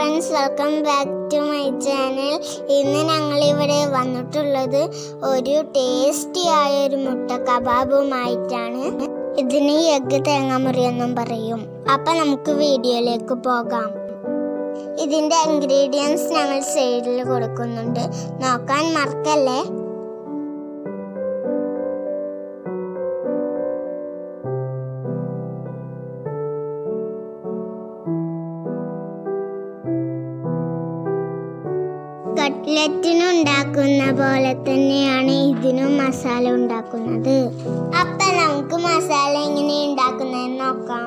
friends welcome back to my channel ഇന്ന് ഞങ്ങൾ ഇവിടെ വന്നിട്ടുള്ളത് ഒരു ടേസ്റ്റി ആയ ഒരു മുട്ട കബാബുമായിട്ടാണ് ഇതിന് എഗ്ഗ് തേങ്ങാമുറി എന്നും പറയും അപ്പൊ നമുക്ക് വീഡിയോയിലേക്ക് പോകാം ഇതിന്റെ ഇൻഗ്രീഡിയൻസ് ഞങ്ങൾ സൈഡിൽ കൊടുക്കുന്നുണ്ട് നോക്കാൻ മറക്കല്ലേ കട്ട്ലറ്റിന് ഉണ്ടാക്കുന്ന പോലെ തന്നെയാണ് ഇതിനും മസാല ഉണ്ടാക്കുന്നത് അപ്പൊ നമുക്ക് മസാല എങ്ങനെ ഉണ്ടാക്കുന്നതെന്ന് നോക്കാം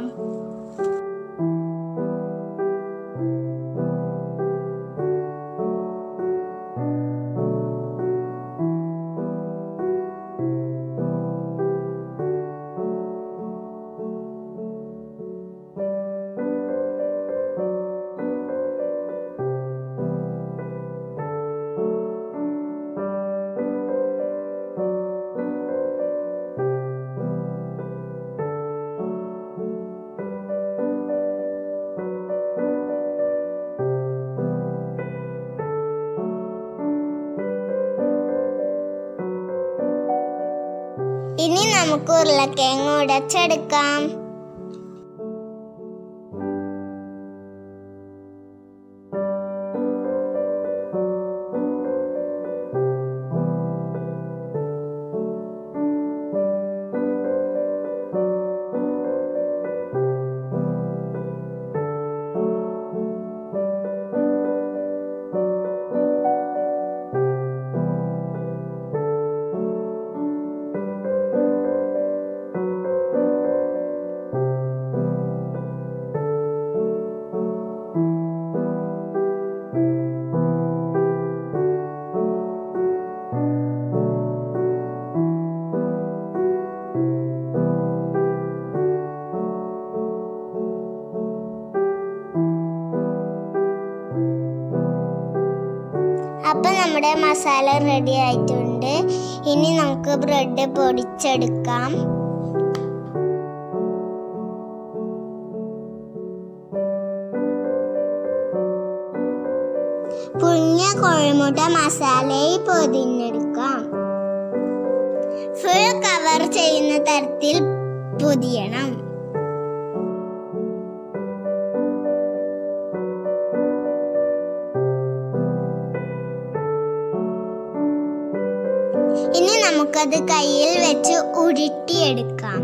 ഇനി നമുക്ക് ഉരുളക്കിഴങ്ങ് ഉടച്ചെടുക്കാം അപ്പൊ നമ്മുടെ മസാല റെഡി ആയിട്ടുണ്ട് ഇനി നമുക്ക് ബ്രെഡ് പൊടിച്ചെടുക്കാം പുഴുങ്ങിയ കോഴിമുട്ട മസാലയിൽ പൊതിഞ്ഞെടുക്കാം ഫുൾ കവർ ചെയ്യുന്ന തരത്തിൽ പൊതിയണം ഇനി നമുക്കത് കയ്യിൽ വെച്ച് ഉരുട്ടിയെടുക്കാം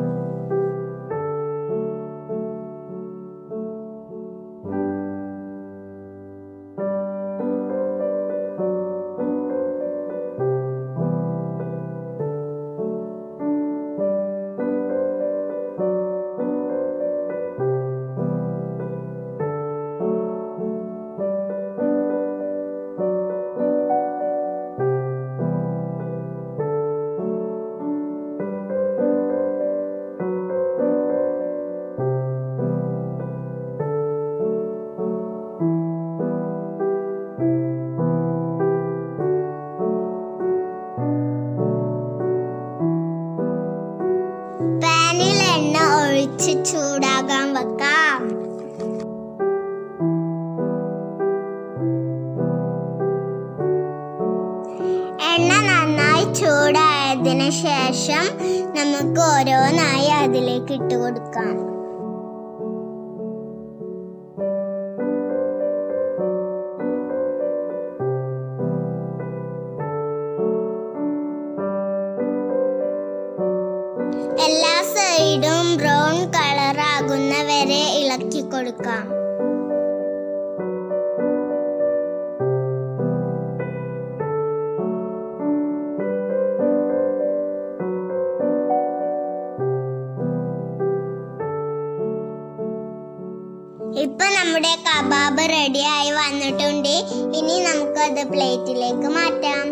പാനിൽ എണ്ണ ഒഴിച്ച് ചൂടാകാൻ വെക്കാം എണ്ണ നന്നായി ചൂടായതിനു ശേഷം നമുക്ക് ഓരോന്നായി അതിലേക്ക് ഇട്ട് കൊടുക്കാം എല്ലാ സൈഡും ബ്രൗൺ കളർ ആകുന്ന വരെ ഇളക്കി കൊടുക്കാം ഇപ്പൊ നമ്മുടെ കബാബ് റെഡിയായി വന്നിട്ടുണ്ട് ഇനി നമുക്കത് പ്ലേറ്റിലേക്ക് മാറ്റാം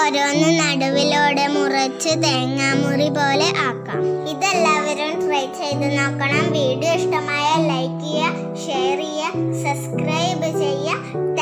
ഓരോന്ന് നടുവിലൂടെ മുറിച്ച് തേങ്ങാമുറി പോലെ ആക്കാം ഇതെല്ലാവരും ട്രൈ ചെയ്ത് നോക്കണം വീഡിയോ ഇഷ്ടമായ ലൈക്ക് ചെയ്യുക ഷെയർ ചെയ്യുക സബ്സ്ക്രൈബ് ചെയ്യുക